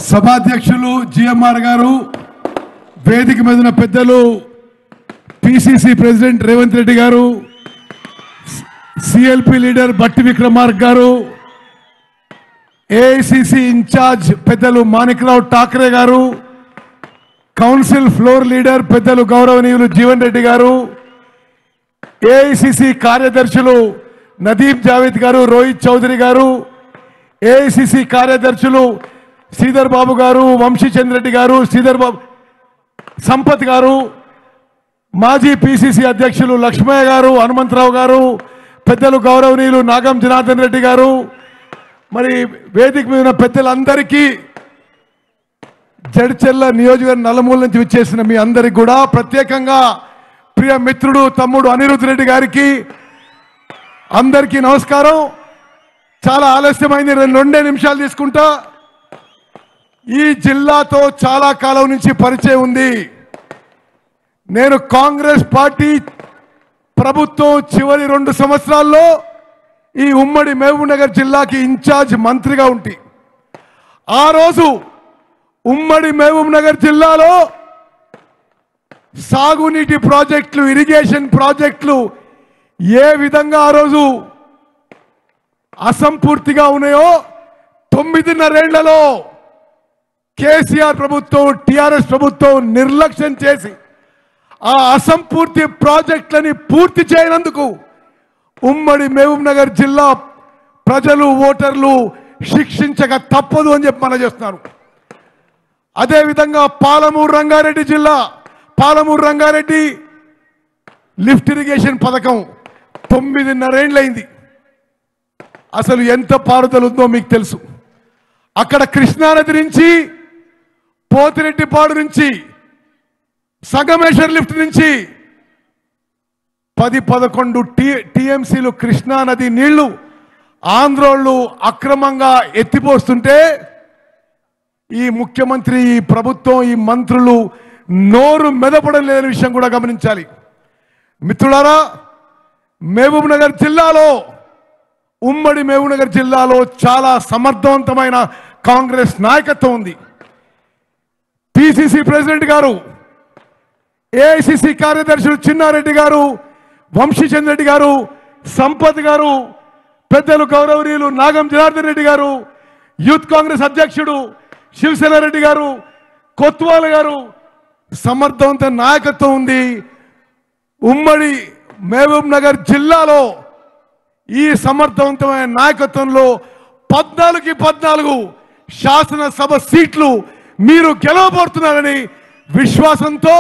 సభాధ్యక్షులు జిఎంఆర్ గారు వేదిక మీద ఉన్న పెద్దలు పిసిసి ప్రెసిడెంట్ రేవంత్ రెడ్డి గారు సిఎల్పి లీడర్ బట్టి విక్రమార్క్ గారు ఏఐసిసి ఇన్ఛార్జ్ పెద్దలు మాణిక్రావు ఠాక్రే గారు కౌన్సిల్ ఫ్లోర్ లీడర్ పెద్దలు గౌరవనీయులు జీవన్ రెడ్డి గారు ఏఐసిసి కార్యదర్శులు నదీప్ జావేద్ గారు రోహిత్ చౌదరి గారు ఏఐసిసి కార్యదర్శులు శ్రీధర్ బాబు గారు వంశీచంద్ర రెడ్డి గారు శ్రీధర్ బాబు సంపత్ గారు మాజీ పిసిసి అధ్యక్షులు లక్ష్మయ్య గారు హనుమంతరావు గారు పెద్దలు గౌరవనీయులు నాగం జనార్దన్ రెడ్డి గారు మరి వేదిక మీద ఉన్న పెద్దలందరికీ జడ్చెల్ల నియోజకవర్గం నలుమూల నుంచి విచ్చేసిన మీ అందరికి కూడా ప్రత్యేకంగా ప్రియ మిత్రుడు తమ్ముడు అనిరుద్ధ్ రెడ్డి గారికి అందరికీ నమస్కారం చాలా ఆలస్యమైంది రెండు రెండే నిమిషాలు తీసుకుంటా ఈ జిల్లాతో చాలా కాలం నుంచి పరిచయం ఉంది నేను కాంగ్రెస్ పార్టీ ప్రభుత్వం చివరి రెండు సంవత్సరాల్లో ఈ ఉమ్మడి మహబూబ్నగర్ జిల్లాకి ఇన్ఛార్జ్ మంత్రిగా ఉంటి ఆ రోజు ఉమ్మడి మహబూబ్నగర్ జిల్లాలో సాగునీటి ప్రాజెక్టులు ఇరిగేషన్ ప్రాజెక్టులు ఏ విధంగా ఆ రోజు అసంపూర్తిగా ఉన్నాయో తొమ్మిదిన్నరేళ్లలో కేసీఆర్ ప్రభుత్వం టిఆర్ఎస్ ప్రభుత్వం నిర్లక్ష్యం చేసి ఆ అసంపూర్తి ప్రాజెక్టులని పూర్తి చేయనందుకు ఉమ్మడి మహబూబ్ నగర్ జిల్లా ప్రజలు ఓటర్లు శిక్షించక తప్పదు అని చెప్పి మనం చేస్తున్నారు అదేవిధంగా పాలమూరు రంగారెడ్డి జిల్లా పాలమూరు రంగారెడ్డి లిఫ్ట్ ఇరిగేషన్ పథకం తొమ్మిదిన్నరేండ్లైంది అసలు ఎంత పారుదల ఉందో మీకు తెలుసు అక్కడ కృష్ణానది నుంచి పోతిరెడ్డిపాడు నుంచి సంగమేశ్వర్ లిఫ్ట్ నుంచి పది పదకొండు టి టిఎంసీలు కృష్ణానది నీళ్లు ఆంధ్రోళ్ళు అక్రమంగా ఎత్తిపోస్తుంటే ఈ ముఖ్యమంత్రి ఈ ప్రభుత్వం ఈ మంత్రులు నోరు మెదపడం లేని విషయం కూడా గమనించాలి మిత్రులారా మహబూబ్ నగర్ జిల్లాలో ఉమ్మడి మహబూబ్ నగర్ జిల్లాలో చాలా సమర్థవంతమైన కాంగ్రెస్ నాయకత్వం ఉంది పిసిసి ప్రెసిడెంట్ గారు ఏఐసిసి కార్యదర్శులు చిన్నారెడ్డి గారు వంశీచంద్ర రెడ్డి గారు సంపత్ గారు పెద్దలు గౌరవనీయులు నాగం జనార్దన్ రెడ్డి గారు యూత్ కాంగ్రెస్ అధ్యక్షుడు శివసేన రెడ్డి గారు కొత్వాల గారు సమర్థవంత నాయకత్వం ఉంది ఉమ్మడి మహబూబ్ నగర్ జిల్లాలో ఈ సమర్థవంతమైన నాయకత్వంలో పద్నాలుగు పద్నాలుగు శాసనసభ సీట్లు మీరు గెలవబోతున్నారని విశ్వాసంతో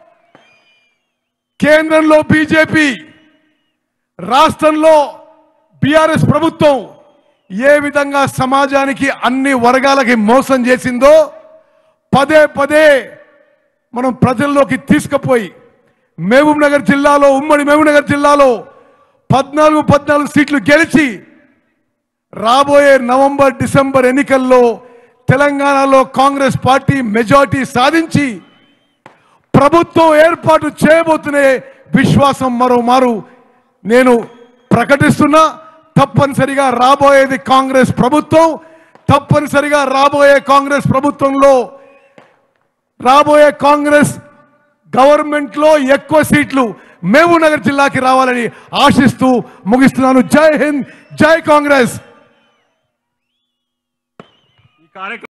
కేంద్రంలో బీజేపీ రాష్ట్రంలో బీఆర్ఎస్ ప్రభుత్వం ఏ విధంగా సమాజానికి అన్ని వర్గాలకి మోసం చేసిందో పదే పదే మనం ప్రజల్లోకి తీసుకుపోయి మహబూబ్ నగర్ జిల్లాలో ఉమ్మడి మహబూబ్ నగర్ జిల్లాలో పద్నాలుగు పద్నాలుగు సీట్లు గెలిచి రాబోయే నవంబర్ డిసెంబర్ ఎన్నికల్లో తెలంగాణలో కాంగ్రెస్ పార్టీ మెజార్టీ సాధించి ప్రభుత్వం ఏర్పాటు చేయబోతునే విశ్వాసం మరోమారు నేను ప్రకటిస్తున్నా తప్పనిసరిగా రాబోయేది కాంగ్రెస్ ప్రభుత్వం తప్పనిసరిగా రాబోయే కాంగ్రెస్ ప్రభుత్వంలో రాబోయే కాంగ్రెస్ గవర్నమెంట్ లో ఎక్కువ సీట్లు మహబూబ్ నగర్ జిల్లాకి రావాలని ఆశిస్తూ ముగిస్తున్నాను జై హింద్ జై కాంగ్రెస్ ఈ కార్యక్రమం